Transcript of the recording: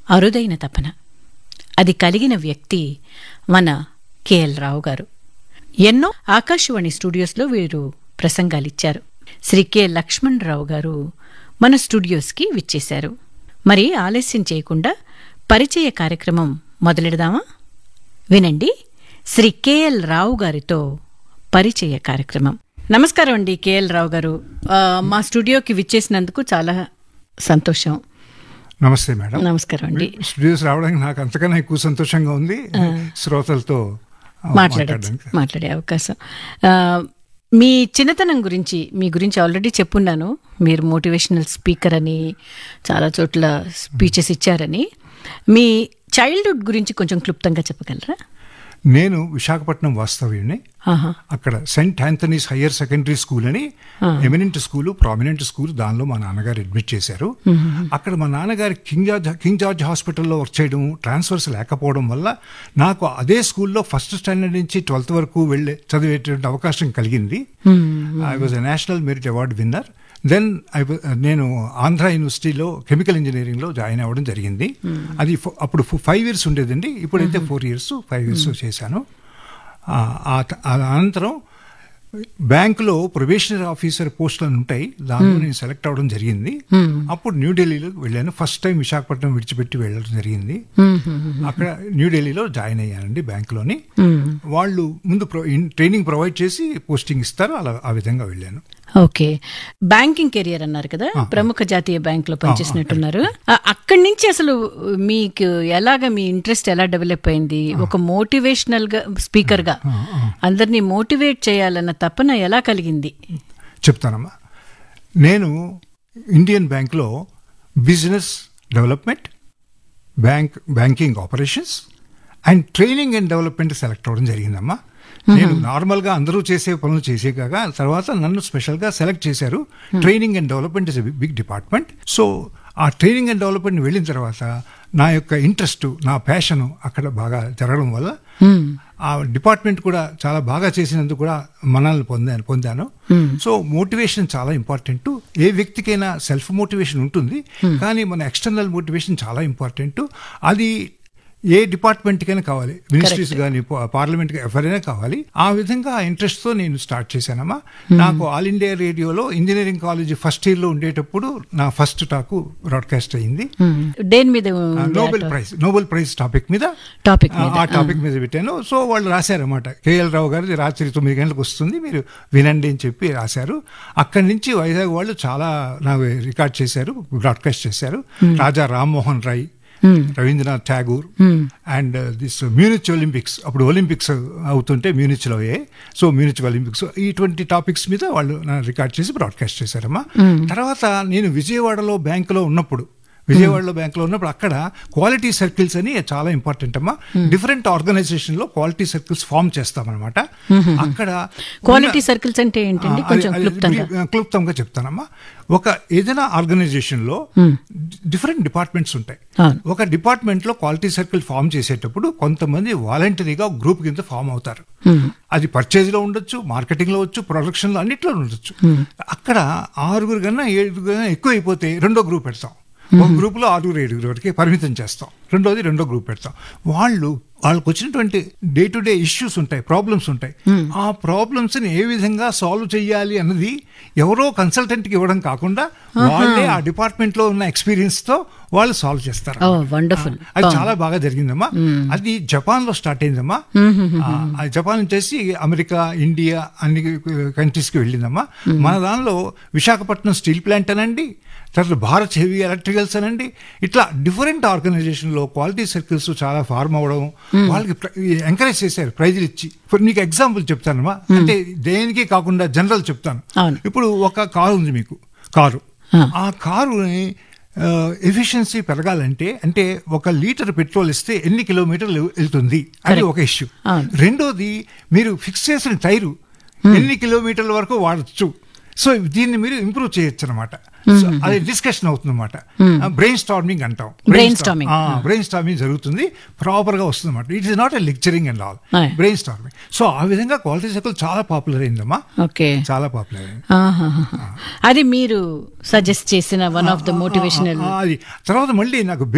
అరుదైన తపన అది కలిగిన వ్యక్తి మన కెఎల్ రావు గారు ఎన్నో ఆకాశవాణి స్టూడియోస్లో వీరు ప్రసంగాలిచ్చారు శ్రీ కె లక్ష్మణరావు గారు మన స్టూడియోస్కి విచ్చేశారు మరి ఆలస్యం చేయకుండా పరిచయ కార్యక్రమం మొదలెడదామా వినండి శ్రీ కెఎల్ రావు గారితో పరిచయ కార్యక్రమం నమస్కారం అండి కెఎల్ రావు గారు ఆ, మా స్టూడియోకి విచ్చేసినందుకు చాలా సంతోషం నమస్తే మేడం నమస్కారం అండి స్టూడియోస్ రావడానికి నాకు అంతకన్నా ఎక్కువ సంతోషంగా ఉంది శ్రోతలతో ఆ, మాట్లాడచ్చు మాట్లాడడానికి మాట్లాడే అవకాశం ఆ, మీ చిన్నతనం గురించి మీ గురించి ఆల్రెడీ చెప్పున్నాను మీరు మోటివేషనల్ స్పీకర్ అని చాలా చోట్ల స్పీచెస్ ఇచ్చారని మీ చైల్డ్హుడ్ గురించి కొంచెం క్లుప్తంగా చెప్పగలరా నేను విశాఖపట్నం వాస్తవ్యుని ఆహా. అక్కడ Saint Anthony's higher secondary school అని ఎమినెంట్ స్కూల్ ప్రామినెంట్ స్కూల్ దానిలో మా నాన్నగారు అడ్మిట్ చేశారు అక్కడ మా నాన్నగారు కింగ్ జార్జ్ కింగ్ జార్జ్ హాస్పిటల్లో వర్క్ చేయడం ట్రాన్స్ఫర్స్ లేకపోవడం వల్ల నాకు అదే స్కూల్లో ఫస్ట్ స్టాండర్డ్ నుంచి ట్వెల్త్ వరకు వెళ్ళే చదివేటువంటి అవకాశం కలిగింది I was a national merit award winner then I నేను ఆంధ్ర యూనివర్సిటీలో కెమికల్ ఇంజనీరింగ్లో జాయిన్ అవ్వడం జరిగింది అది ఫో- అప్పుడు ఫైవ్ ఇయర్స్ ఉండేదండి ఇప్పుడైతే ఫోర్ ఇయర్స్ ఫైవ్ ఇయర్స్ చేశాను ఆ, ఆ త- ఆ అనంతరం బ్యాంకులో ప్రొబేషనరీ ఆఫీసర్ పోస్టులు ఉంటాయి దానిలో నేను సెలెక్ట్ అవ్వడం జరిగింది అప్పుడు న్యూఢిల్లీలో వెళ్ళాను ఫస్ట్ టైం విశాఖపట్నం విడిచిపెట్టి వెళ్ళడం జరిగింది అక్కడ న్యూఢిల్లీలో జాయిన్ అయ్యానండి బ్యాంకులోని వాళ్ళు ముందు ప్రొ- ఇన్- ట్రైనింగ్ ప్రొవైడ్ చేసి పోస్టింగ్ ఇస్తారు అలా ఆ విధంగా వెళ్ళాను ఓకే బ్యాంకింగ్ కెరియర్ అన్నారు కదా ప్రముఖ జాతీయ బ్యాంక్ లో పనిచేసినట్టున్నారు ఆ, అక్కడి నుంచి అసలు మీకు ఎలాగ మీ ఇంట్రెస్ట్ ఎలా డెవలప్ అయింది ఒక మోటివేషనల్ గా స్పీకర్ గా అందరినీ మోటివేట్ చేయాలన్న తపన ఎలా కలిగింది చెప్తానమ్మా నేను ఇండియన్ బ్యాంక్లో business development bank banking operations and training and development select అవ్వడం జరిగిందమ్మా నేను నార్మల్గా అందరూ చేసే పనులు చేసే కాగా తర్వాత నన్ను స్పెషల్గా సెలెక్ట్ చేశారు training and development is big department so ఆ ట్రైనింగ్ అండ్ డెవలప్మెంట్ వెళ్ళిన తర్వాత నా యొక్క ఇంట్రెస్ట్ నా ప్యాషన్ అక్కడ బాగా జరగడం వల్ల ఆ డిపార్ట్మెంట్ కూడా చాలా బాగా చేసినందుకు కూడా మనల్ని పొందాను పొందాను సో మోటివేషన్ చాలా ఇంపార్టెంట్ ఏ వ్యక్తికైనా సెల్ఫ్ మోటివేషన్ ఉంటుంది కానీ మన ఎక్స్టర్నల్ మోటివేషన్ చాలా ఇంపార్టెంట్ అది ఏ డిపార్ట్మెంట్కైనా కావాలి మినిస్ట్రీస్ కానీ పార్లమెంట్ ఎవరైనా కావాలి ఆ విధంగా ఆ ఇంట్రెస్ట్ తో నేను స్టార్ట్ చేశానమ్మా నాకు ఆల్ ఇండియా రేడియోలో ఇంజనీరింగ్ కాలేజ్ ఫస్ట్ ఇయర్ లో ఉండేటప్పుడు నా ఫస్ట్ టాక్ బ్రాడ్కాస్ట్ అయింది దేని మీద Nobel prize Nobel prize topic మీద టాపిక్ ఆ- ఆ టాపిక్ మీద పెట్టాను సో వాళ్ళు రాశారన్నమాట కేఎల్ రావు గారిది రాత్రి తొమ్మిది గంటలకు వస్తుంది మీరు వినండి అని చెప్పి రాశారు అక్కడి నుంచి వైజాగ్ వాళ్ళు చాలా నాకు రికార్డ్ చేశారు బ్రాడ్కాస్ట్ చేశారు Raja Rammohan Roy Rabindranath Tagore and this Munich Olympics అప్పుడు ఒలింపిక్స్ అవుతుంటే మ్యూనిచ్లో అయ్యాయి సో మ్యూనిచ్ ఒలింపిక్స్ ఇటువంటి టాపిక్స్ మీద వాళ్ళు రికార్డ్ చేసి బ్రాడ్కాస్ట్ చేశారమ్మా తర్వాత నేను విజయవాడలో బ్యాంకులో ఉన్నప్పుడు విజయవాడలో బ్యాంకులో ఉన్నప్పుడు అక్కడ క్వాలిటీ సర్కిల్స్ అని చాలా ఇంపార్టెంట్ అమ్మా డిఫరెంట్ ఆర్గనైజేషన్ లో క్వాలిటీ సర్కిల్స్ ఫామ్ చేస్తామన్నమాట అక్కడ క్వాలిటీ సర్కిల్స్ అంటే ఏంటండి ఆ, కొంచెం అది- అది క్లుప్తంగా బ్రీ- క్లుప్తంగా చెప్తానమ్మా ఒక ఏదైనా ఆర్గనైజేషన్ లో డిఫరెంట్ డిపార్ట్మెంట్స్ ఉంటాయి అవును. ఒక డిపార్ట్మెంట్ లో క్వాలిటీ సర్కిల్ ఫామ్ చేసేటప్పుడు కొంతమంది వాలంటరీగా గ్రూప్ కింద ఫామ్ అవుతారు అది పర్చేజ్ లో ఉండొచ్చు మార్కెటింగ్ లో వచ్చు ప్రొడక్షన్ లో అన్నిట్లో ఉండొచ్చు అక్కడ ఆరుగురు కన్నా ఏడుగురు కన్నా ఎక్కువ అయిపోతే రెండో గ్రూప్ పెడతాం ఒక గ్రూప్ లో ఆరుగురు ఏడుగురు వరకు పరిమితం చేస్తాం రెండోది రెండో గ్రూప్ పెడతాం వాళ్ళు వాళ్ళకి వచ్చినటువంటి డే టు డే ఇష్యూస్ ఉంటాయి ప్రాబ్లమ్స్ ఉంటాయి ఆ ప్రాబ్లమ్స్ ని ఏ విధంగా సాల్వ్ చేయాలి అన్నది ఎవరో కన్సల్టెంట్ కి ఇవ్వడం కాకుండా వాళ్ళే ఆ డిపార్ట్మెంట్ లో ఉన్న ఎక్స్పీరియన్స్ తో వాళ్ళు సాల్వ్ చేస్తారు ఓ వండర్ఫుల్ అది చాలా బాగా జరిగిందమ్మా అది జపాన్ లో స్టార్ట్ అయిందమ్మా ఆ, అది జపాన్ వచ్చేసి అమెరికా ఇండియా అన్ని కంట్రీస్ కి వెళ్ళిందమ్మా మన దానిలో విశాఖపట్నం స్టీల్ ప్లాంట్ అనండి తర్వాత భారత్ హెవీ ఎలక్ట్రికల్స్ అనండి ఇట్లా డిఫరెంట్ ఆర్గనైజేషన్ లో క్వాలిటీ సర్కిల్స్ చాలా ఫార్మ్ అవ్వడం వాళ్ళకి ఎంకరేజ్ చేశారు ప్రైజులు ఇచ్చి ఇప్పుడు మీకు ఎగ్జాంపుల్ చెప్తానమ్మా అంటే దేనికి కాకుండా జనరల్ చెప్తాను అవును. ఇప్పుడు ఒక కారు ఉంది మీకు కారు ఆ. ఆ కారుని ఎఫిషియన్సీ పెరగాలంటే అంటే ఒక లీటర్ పెట్రోల్ ఇస్తే ఎన్ని కిలోమీటర్లు వెళ్తుంది అది ఒక ఇష్యూ అవును. రెండోది మీరు ఫిక్స్ చేసిన టైరు ఎన్ని కిలోమీటర్ల వరకు వాడచ్చు సో దీన్ని మీరు ఇంప్రూవ్ చేయొచ్చు అనమాట అది డిస్కషన్ అవుతుంది అనమాట బ్రెయిన్ స్టార్మింగ్ అంటాం Brainstorming. బ్రెయిన్ స్టార్మింగ్ జరుగుతుంది ప్రాపర్ గా వస్తుంది అనమాట it is not a lecturing and all Aye. Brainstorming so ఆ విధంగా క్వాలిటీ సైకిల్ చాలా పాపులర్ అయిందమ్మా ఓకే చాలా పాపులర్ అయింది ఆహాహా. అది మీరు సజెస్ట్ చేసిన వన్ ఆఫ్ ద మోటివేషనల్ ఆ, అది తర్వాత మళ్ళీ నాకు